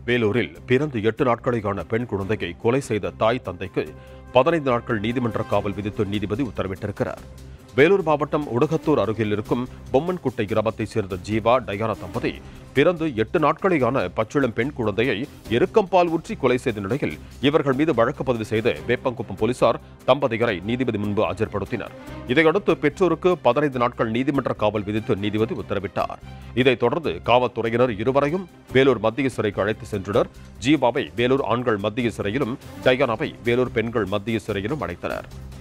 வேலூரில் பிறந்து எட்டு நாட்களைக்கான பெண் குழந்தையை கொலை செய்த தாய் தந்தைக்கு பதினைந்து நாட்கள் நீதிமன்ற காவல் விதித்து நீதிபதி உத்தரவிட்டிருக்கிறார் வேலூர் மாவட்டம் உடகத்தூர் அருகில் இருக்கும் பொம்மன்குட்டை கிராமத்தைச் சேர்ந்த ஜீவா டயானா தம்பதி பிறந்து எட்டு நாட்களேயான பச்சிளம் பெண் குழந்தையை எருக்கம்பால் ஊற்றி கொலை செய்த நிலையில் இவர்கள் மீது வழக்கு பதிவு செய்து வேப்பங்குப்பம் போலீசார் தம்பதியரை நீதிபதி முன்பு ஆஜர்படுத்தினர் இதையடுத்து பெற்றோருக்கு பதினைந்து நாட்கள் நீதிமன்ற காவல் விதித்து நீதிபதி உத்தரவிட்டார் இதைத் தொடர்ந்து காவல்துறையினர் இருவரையும் வேலூர் மத்திய சிறைக்கு அழைத்து சென்றனர் ஜீவாவை வேலூர் ஆண்கள் மத்திய சிறையிலும் டயானாவை வேலூர் பெண்கள் மத்திய சிறையிலும் அடைத்தனர்